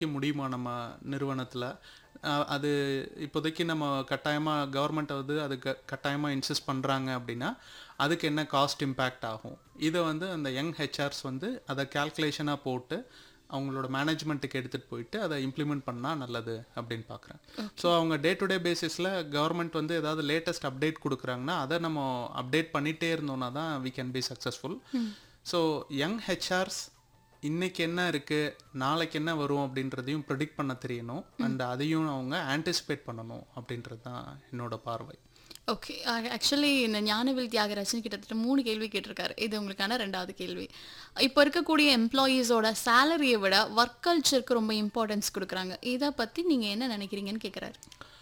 முடியுமா நம்ம நிறுவனத்தில் அது இப்போதைக்கு நம்ம கட்டாயமாக கவர்மெண்ட் வந்து அதுக்கு கட்டாயமாக இன்சிஸ்ட் பண்ணுறாங்க அப்படின்னா அதுக்கு என்ன காஸ்ட் இம்பேக்ட் ஆகும் இதை வந்து அந்த யங் ஹெச்ஆர்ஸ் வந்து அதை கால்குலேஷனாக போட்டு அவங்களோட மேனேஜ்மெண்ட்டுக்கு எடுத்துகிட்டு போயிட்டு அதை இம்ப்ளிமெண்ட் பண்ணால் நல்லது அப்படின்னு பார்க்குறேன் ஸோ அவங்க டே டு டே பேசிஸில் கவர்மெண்ட் வந்து ஏதாவது லேட்டஸ்ட் அப்டேட் கொடுக்குறாங்கன்னா அதை நம்ம அப்டேட் பண்ணிகிட்டே இருந்தோம்னா தான் we can be successful so young HRs இன்னைக்கு என்ன இருக்குது நாளைக்கு என்ன வரும் அப்படின்றதையும் ப்ரிடிக்ட் பண்ண தெரியணும் அண்ட் அதையும் அவங்க ஆன்டிசிபேட் பண்ணணும் அப்படின்றது தான் என்னோட பார்வை ஓகே ஆக்சுவலி இந்த ஞானவில் தியாகராஜன் கிட்டத்தட்ட மூணு கேள்வி கேட்டிருக்காரு இது உங்களுக்கான ரெண்டாவது கேள்வி இப்போ இருக்கக்கூடிய எம்ப்ளாயீஸோட சேலரியை விட ஒர்க் கல்ச்சருக்கு ரொம்ப இம்பார்ட்டன்ஸ் கொடுக்குறாங்க இதை பற்றி நீங்கள் என்ன நினைக்கிறீங்கன்னு கேட்குறாரு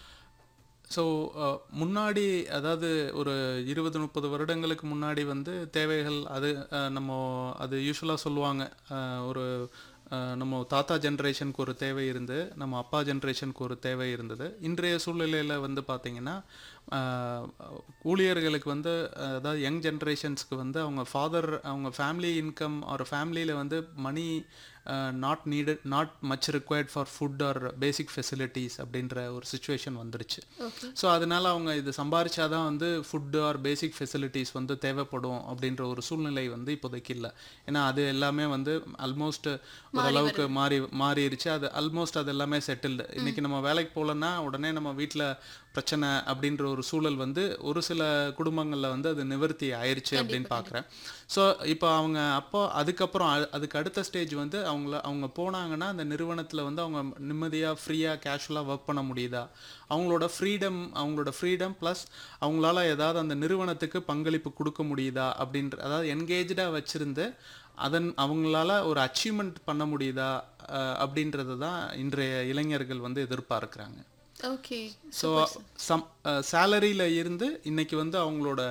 ஸோ முன்னாடி அதாவது ஒரு இருபது முப்பது வருடங்களுக்கு முன்னாடி வந்து தேவைகள் அது அஹ், நம்ம அது யூஸ்வலாக சொல்லுவாங்க அஹ், ஒரு அஹ், நம்ம தாத்தா ஜென்ரேஷனுக்கு ஒரு தேவை இருந்து நம்ம அப்பா ஜென்ரேஷனுக்கு ஒரு தேவை இருந்தது இன்றைய சூழ்நிலையில் வந்து பார்த்திங்கன்னா அஹ், ஊழியர்களுக்கு வந்து அஹ், அதாவது யங் ஜென்ரேஷன்ஸ்க்கு வந்து அவங்க ஃபாதர் அவங்க ஃபேமிலி இன்கம் ஒரு ஃபேமிலியில் வந்து money not needed not much required for food or basic facilities அப்படின்ற ஒரு சுச்சுவேஷன் வந்துருச்சு ஓகே ஸோ அதனால அவங்க இது சம்பாரிச்சாதான் வந்து ஃபுட் ஆர் பேசிக் ஃபெசிலிட்டிஸ் வந்து தேவைப்படும் அப்படின்ற ஒரு சூழ்நிலை வந்து இப்போதைக்கு இல்லை ஏன்னா அது எல்லாமே வந்து ஆல்மோஸ்ட் ஓரளவுக்கு மாறி மாறிடுச்சு அது ஆல்மோஸ்ட் அது எல்லாமே செட்டில்டு இன்னைக்கு நம்ம வேலைக்கு போகலன்னா உடனே நம்ம வீட்டில் பிரச்சனை அப்படின்ற ஒரு சூழல் வந்து ஒரு சில குடும்பங்களில் வந்து அது நிவர்த்தி ஆயிருச்சு அப்படின்னு பார்க்குறேன் ஸோ இப்போ அவங்க அப்போ அதுக்கப்புறம் அ- அதுக்கு அடுத்த ஸ்டேஜ் வந்து அவங்கள அவங்க போனாங்கன்னா அந்த நிறுவனத்தில் வந்து அவங்க நிம்மதியாக ஃப்ரீயாக கேஷுவலாக ஒர்க் பண்ண முடியுதா அவங்களோட ஃப்ரீடம் அவங்களோட ஃப்ரீடம் ப்ளஸ் அவங்களால ஏதாவது அந்த நிறுவனத்துக்கு பங்களிப்பு கொடுக்க முடியுதா அப்படின்ற அதாவது என்கேஜாக வச்சுருந்து அதன் அவங்களால ஒரு அச்சீவ்மெண்ட் பண்ண முடியுதா அஹ், அப்படின்றது தான் இன்றைய இளைஞர்கள் வந்து எதிர்பார்க்குறாங்க ஓகே ஸோ சம் சேலரியில் இருந்து இன்னைக்கு வந்து அவங்களோட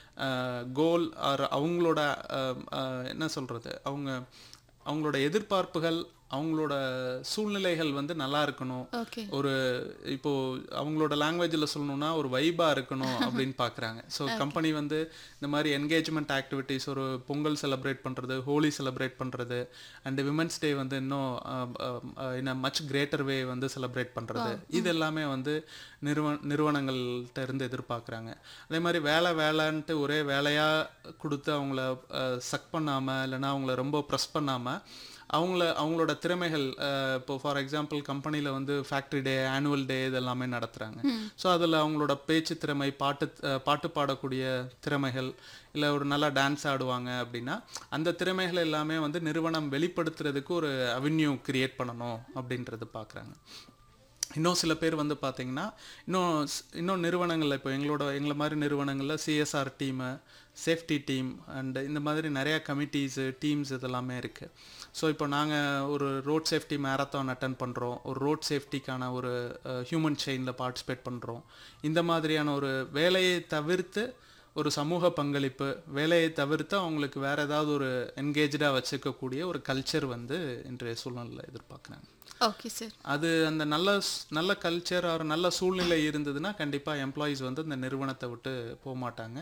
கோல் ஆர் அவங்களோட அஹ், அஹ், என்ன சொல்கிறது அவங்க அவங்களோட எதிர்பார்ப்புகள் அவங்களோட சூழ்நிலைகள் வந்து நல்லா இருக்கணும் ஓகே ஒரு இப்போ அவங்களோட லாங்குவேஜில் சொல்லணும்னா ஒரு வைபா இருக்கணும் அப்படின்னு பார்க்குறாங்க ஸோ கம்பெனி வந்து இந்த மாதிரி என்கேஜ்மெண்ட் ஆக்டிவிட்டீஸ் ஒரு பொங்கல் செலிப்ரேட் பண்ணுறது ஹோலி செலிப்ரேட் பண்ணுறது அண்ட் விமன்ஸ் டே வந்து இன்னும் இன் மச் கிரேட்டர் வே வந்து செலிப்ரேட் பண்ணுறது இது எல்லாமே வந்து நிறுவ நிறுவனங்கள்கிட்ட இருந்து எதிர்பார்க்குறாங்க அதே மாதிரி வேலை வேலைன்ட்டு ஒரே வேலையாக கொடுத்து அவங்கள சக் பண்ணாமல் இல்லைன்னா அவங்கள ரொம்ப ப்ரெஸ் பண்ணாமல் அவங்கள அவங்களோட திறமைகள் அஹ், இப்போ ஃபார் எக்ஸாம்பிள் கம்பெனியில் வந்து ஃபேக்ட்ரி டே ஆனுவல் டே இதெல்லாமே நடத்துகிறாங்க ஸோ அதில் அவங்களோட பேச்சு திறமை பாட்டு அஹ், பாட்டு பாடக்கூடிய திறமைகள் இல்லை ஒரு நல்லா டான்ஸ் ஆடுவாங்க அப்படின்னா அந்த திறமைகள் எல்லாமே வந்து நிறுவனம் வெளிப்படுத்துறதுக்கு ஒரு அவென்யூ கிரியேட் பண்ணணும் அப்படின்றது பார்க்குறாங்க இன்னும் சில பேர் வந்து பார்த்தீங்கன்னா இன்னும் ஸ்- இன்னும் நிறுவனங்களில் இப்போ எங்களோட எங்களை மாதிரி நிறுவனங்களில் CSR team safety team and இந்த மாதிரி நிறையா கமிட்டிஸு டீம்ஸ் இதெல்லாமே இருக்குது ஸோ இப்போ நாங்கள் ஒரு ரோட் சேஃப்டி மேரத்தான் அட்டன் பண்ணுறோம் ஒரு ரோட் சேஃப்டிக்கான ஒரு ஹியூமன் செயினில் பார்ட்டிசிபேட் பண்ணுறோம் இந்த மாதிரியான ஒரு வேலையை தவிர்த்து ஒரு சமூக பங்களிப்பு வேலையை தவிர்த்து அவங்களுக்கு வேற ஏதாவது ஒரு என்கேஜாக வச்சுக்கக்கூடிய ஒரு கல்ச்சர் வந்து இன்றைய சூழ்நிலையில் எதிர்பார்க்குறாங்க ஓகே சார் அது அந்த நல்ல ஸ்- நல்ல கல்ச்சர் ஆர் நல்ல சூழ்நிலை இருந்ததுன்னா கண்டிப்பாக எம்ப்ளாயீஸ் வந்து இந்த நிறுவனத்தை விட்டு போக மாட்டாங்க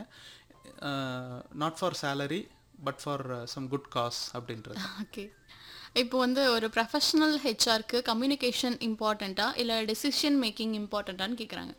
not for salary but for some good cause அப்படின்றது ஓகே இப்போ வந்து ஒரு ப்ரொஃபஷனல் ஹெச்ஆருக்கு கம்யூனிகேஷன் இம்பார்ட்டண்ட்டா இல்லை டெசிஷன் மேக்கிங் இம்பார்ட்டண்ட்டான்னு கேட்குறாங்க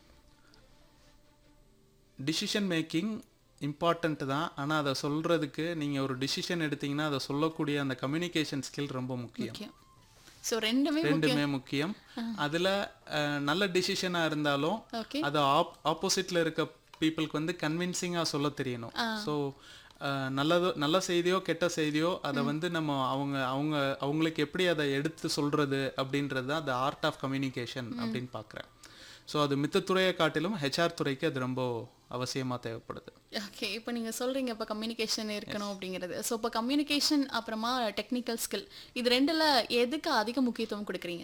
டிசிஷன் மேக்கிங் இம்பார்ட்டண்ட் தான் ஆனால் அதை சொல்கிறதுக்கு நீங்கள் ஒரு டிசிஷன் எடுத்தீங்கன்னா அதை சொல்லக்கூடிய அந்த கம்யூனிகேஷன் ஸ்கில் ரொம்ப முக்கியம் முக்கியம் ஸோ ரெண்டுமே ரெண்டுமே முக்கியம் அதில் நல்ல டிசிஷனாக இருந்தாலும் ஓகே அது ஆப் ஆப்போசிட்டில் இருக்க பீப்புளுக்கு வந்து கன்வின்சிங்காக சொல்ல தெரியணும் ஸோ நல்லதோ நல்ல செய்தியோ கெட்ட செய்தியோ அதை வந்து நம்ம அவங்க அவங்க அவங்களுக்கு எப்படி அதை எடுத்து சொல்கிறது அப்படின்றது தான் the ஆர்ட் ஆஃப் கம்யூனிகேஷன் அப்படின்னு பார்க்குறேன் ஸோ அது மித்த துறையை காட்டிலும் ஹெச்ஆர் துறைக்கு அது ரொம்ப அவசியமாக தேவைப்படுது ஓகே இப்போ நீங்கள் சொல்கிறீங்க இப்போ கம்யூனிகேஷன் இருக்கணும் அப்படிங்கிறது ஸோ இப்போ கம்யூனிகேஷன் அப்புறமா டெக்னிக்கல் ஸ்கில் இது ரெண்டில் எதுக்கு அதிக முக்கியத்துவம் கொடுக்குறீங்க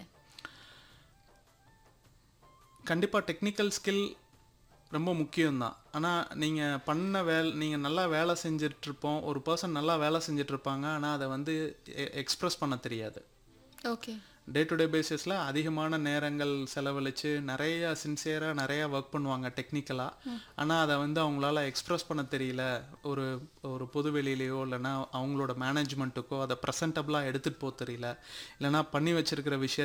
கண்டிப்பாக டெக்னிக்கல் ஸ்கில் ரொம்ப முக்கியம்தான் ஆனால் நீங்கள் பண்ண வேலை நீங்கள் நல்லா வேலை செஞ்சிட்ருப்போம் ஒரு பர்சன் நல்லா வேலை செஞ்சிட்ருப்பாங்க ஆனால் அதை வந்து எக்ஸ்ப்ரெஸ் பண்ண தெரியாது ஓகே டே டு டே பேசிஸில் அதிகமான நேரங்கள் செலவழித்து நிறைய சின்சியராக நிறைய ஒர்க் பண்ணுவாங்க டெக்னிக்கலாக ஆனால் அதை வந்து அவங்களால எக்ஸ்ப்ரெஸ் பண்ண தெரியல ஒரு ஒரு பொது வெளியிலையோ இல்லைன்னா அவங்களோட மேனேஜ்மெண்ட்டுக்கோ அதை ப்ரெசன்டபுளாக எடுத்துகிட்டு போக தெரியல இல்லைன்னா பண்ணி வச்சிருக்கிற விஷயத்த